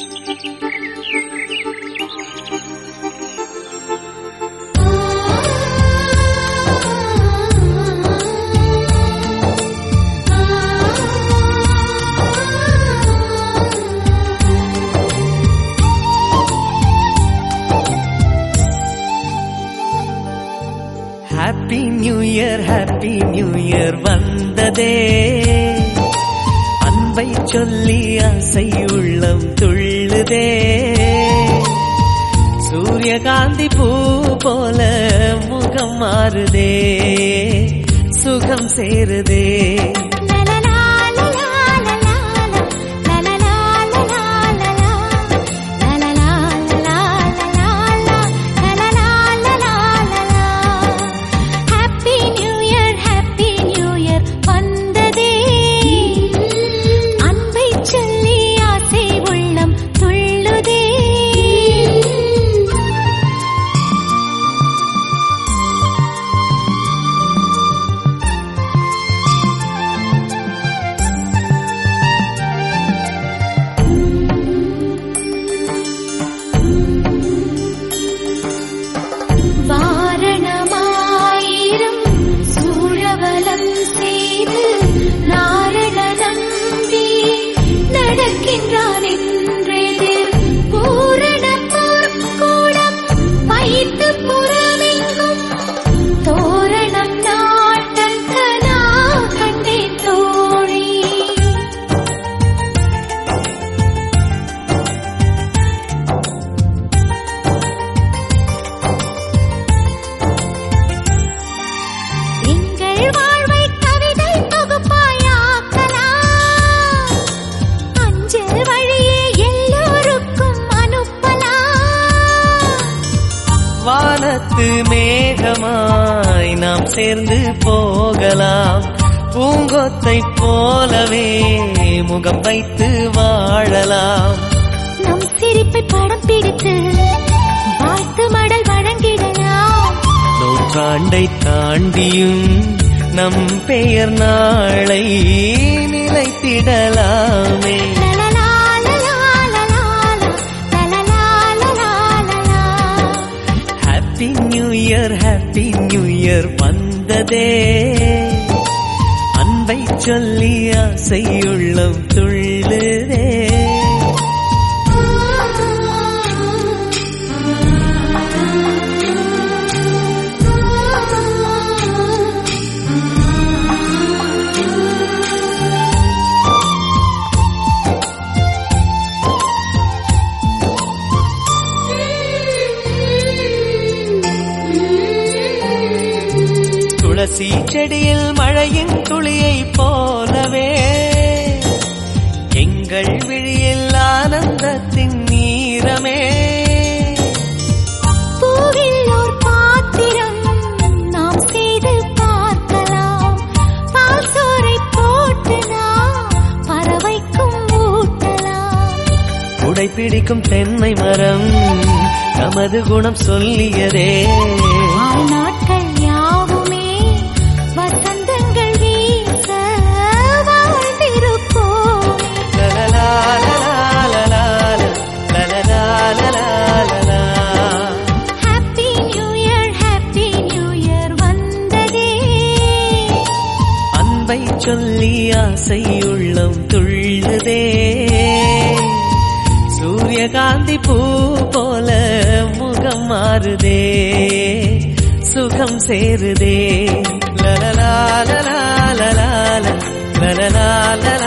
Happy new year happy new year வந்ததே அன்பை சொல்லி ஆசை உள்ளம் துள்ளுதே சூரியகாந்தி பூ போல முகம் மாறுதே சுகம் சேருதே happy new year happy new year வந்ததே அன்பை சொல்லி ஆசை உள்ளம் துள்ளுதே வாரணமாயிரம் சூழவலம் செய்து நாரண நம்பி நடக்கின்றான் என்றெதிர் பூரண கூடம் வைத்து புறமெங்கும் தோரணம் நாட்டக்கனா கண்டேன் தோழி எங்கள் வாழ்வை கவிதை தொகுப்பாயாக்கலாம் அஞ்சல் வழியே எல்லோருக்கும் அனுப்பலாம் வானத்து மேகமாய் நாம் சேர்ந்து போகலாம் பூங்கொத்தை போலவே முகம் வைத்து வாழலாம் நம் சிரிப்பை படம் பிடித்து வாழ்த்து மடல் வழங்கிடலாம் நூற்றாண்டை தாண்டியும் நம் பெயர் நாளை நிலைத்திடலாமே happy new year happy new year வந்ததே அன்பை சொல்லி ஆசை உள்ளம் துள்ளுதே துளசி செடியில் மழையின் துளியை போலவே எங்கள் விழியில் ஆனந்தத்தின் நீரமே பூவில் ஓர் பாத்திரம் நாம் செய்து பார்க்கலாம் பால் சோறை போட்டு நாம் பறவைக்கும் ஊட்டலாம் உடை பிடிக்கும் தென்னை மரம் நமது குணம் சொல்லியதே வாழ்நாட்கள் யாவுமே வசந்தங்கள் வீச வாழ்ந்திருப்போமே லலலாலலாலலால, லலலாலலாலலா. Happy new year happy new year வந்ததே அன்பை சொல்லி ஆசை உள்ளம் துள்ளுதே சூரியகாந்தி பூ போல முகம் மாறுதே சுகம் சேருதே லலலாலலாலலால, லலலாலலாலலா.